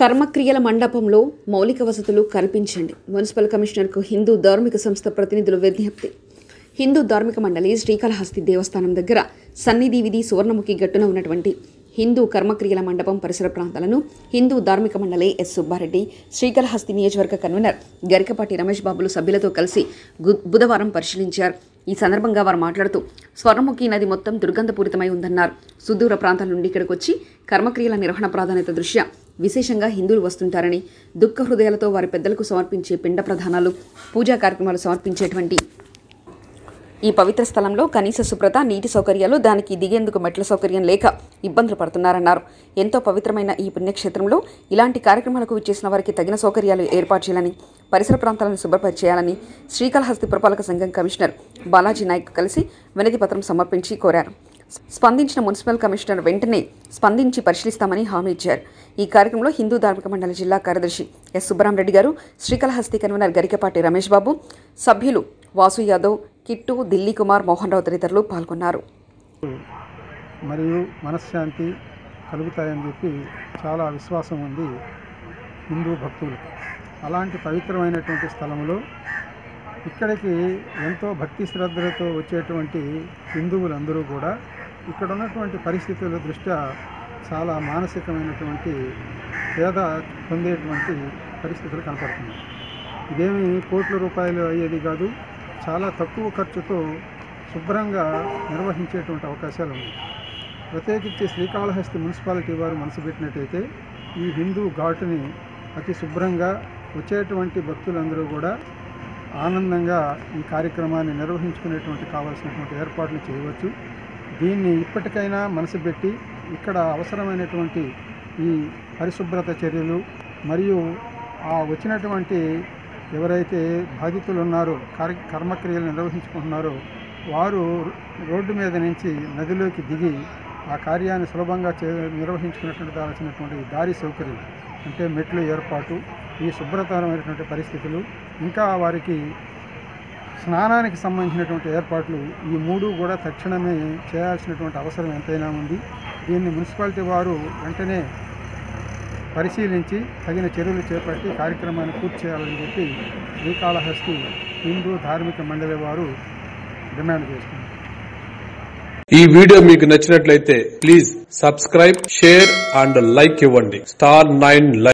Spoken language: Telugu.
కర్మక్రియల మండపంలో మౌలిక వసతులు కల్పించండి మున్సిపల్ కమిషనర్కు హిందూ ధార్మిక సంస్థ ప్రతినిధుల విజ్ఞప్తి హిందూ ధార్మిక మండలి శ్రీకాళహస్తి దేవస్థానం దగ్గర సన్నిధి విధి సువర్ణముఖి గట్టున ఉన్నటువంటి హిందూ కర్మక్రియల మండపం పరిసర ప్రాంతాలను హిందూ ధార్మిక మండలి ఎస్ సుబ్బారెడ్డి శ్రీకాళహస్తి నియోజకవర్గ కన్వీనర్ గరికపాటి రమేష్ బాబులు సభ్యులతో కలిసి గు- బుధవారం పరిశీలించారు ఈ సందర్భంగా వారు మాట్లాడుతూ స్వర్ణముఖి నది మొత్తం దుర్గంధపూరితమై ఉందన్నారు సుదూర ప్రాంతాల నుండి ఇక్కడికి వచ్చి కర్మక్రియల నిర్వహణ ప్రాధాన్యత దృష్ట్యా విశేషంగా హిందువులు వస్తుంటారని దుఃఖ హృదయాలతో వారి పెద్దలకు సమర్పించే పిండ ప్రధానాలు పూజా కార్యక్రమాలు సమర్పించేటువంటి ఈ పవిత్ర స్థలంలో కనీస శుభ్రత నీటి సౌకర్యాలు దానికి దిగేందుకు మెట్ల సౌకర్యం లేక ఇబ్బందులు పడుతున్నారన్నారు ఎంతో పవిత్రమైన ఈ పుణ్యక్షేత్రంలో ఇలాంటి కార్యక్రమాలకు విచ్చేసిన వారికి తగిన సౌకర్యాలు ఏర్పాటు చేయాలని పరిసర ప్రాంతాలను శుభ్రపరిచేయాలని శ్రీకాళహస్తి పురపాలక సంఘం కమిషనర్ బాలాజీ నాయక్ కలిసి వినతి పత్రం సమర్పించి కోరారు స్పందించిన మున్సిపల్ కమిషనర్ వెంటనే స్పందించి పరిశీలిస్తామని హామీ ఇచ్చారు ఈ కార్యక్రమంలో హిందూ ధార్మిక మండలి జిల్లా కార్యదర్శి ఎస్ సుబ్బరామరెడ్డి గారు శ్రీకాళహస్తి కన్వీనర్ గరికపాటి రమేష్ బాబు సభ్యులు వాసు యాదవ్ కిట్టు దిల్లీ కుమార్ మోహన్ రావు తదితరులు పాల్గొన్నారు మరియు మనశ్శాంతి కలుగుతాయని చెప్పి చాలా విశ్వాసం ఉంది హిందూ భక్తులకు అలాంటి పవిత్రమైనటువంటి స్థలంలో ఇక్కడికి ఎంతో భక్తి శ్రద్ధలతో వచ్చేటువంటి హిందువులందరూ కూడా ఇక్కడ ఉన్నటువంటి పరిస్థితుల దృష్ట్యా చాలా మానసికమైనటువంటి పేద పొందేటువంటి పరిస్థితులు కనపడుతున్నాయి ఇదేమి కోట్ల రూపాయలు అయ్యేది కాదు చాలా తక్కువ ఖర్చుతో శుభ్రంగా నిర్వహించేటువంటి అవకాశాలు ఉన్నాయి ప్రత్యేకించి శ్రీకాళహస్తి మున్సిపాలిటీ వారు మనసు పెట్టినట్టయితే ఈ హిందూ ఘాటుని అతి శుభ్రంగా వచ్చేటువంటి భక్తులందరూ కూడా ఆనందంగా ఈ కార్యక్రమాన్ని నిర్వహించుకునేటువంటి కావాల్సినటువంటి ఏర్పాట్లు చేయవచ్చు దీన్ని ఇప్పటికైనా మనసు పెట్టి ఇక్కడ అవసరమైనటువంటి ఈ పరిశుభ్రత చర్యలు మరియు ఆ వచ్చినటువంటి ఎవరైతే బాధితులు ఉన్నారో కార్య కర్మక్రియలు నిర్వహించుకుంటున్నారో వారు రోడ్డు మీద నుంచి నదిలోకి దిగి ఆ కార్యాన్ని సులభంగా చే నిర్వహించుకున్నటువంటి దాల్సినటువంటి దారి సౌకర్యం అంటే మెట్లు ఏర్పాటు ఈ శుభ్రతరమైనటువంటి పరిస్థితులు ఇంకా వారికి స్నానానికి సంబంధించినటువంటి ఏర్పాట్లు ఈ మూడు కూడా తక్షణమే చేయాల్సినటువంటి అవసరం ఎంతైనా ఉంది దీన్ని మున్సిపాలిటీ వారు వెంటనే పరిశీలించి తగిన చర్యలు చేపట్టి కార్యక్రమాన్ని పూర్తి చేయాలని చెప్పి శ్రీకాళహస్తి హిందూ ధార్మిక మండలి వారు డిమాండ్ చేస్తున్నారు ఈ వీడియో మీకు నచ్చినట్లయితే please subscribe share and like ఇవ్వండి స్టార్ నైన్ లైక్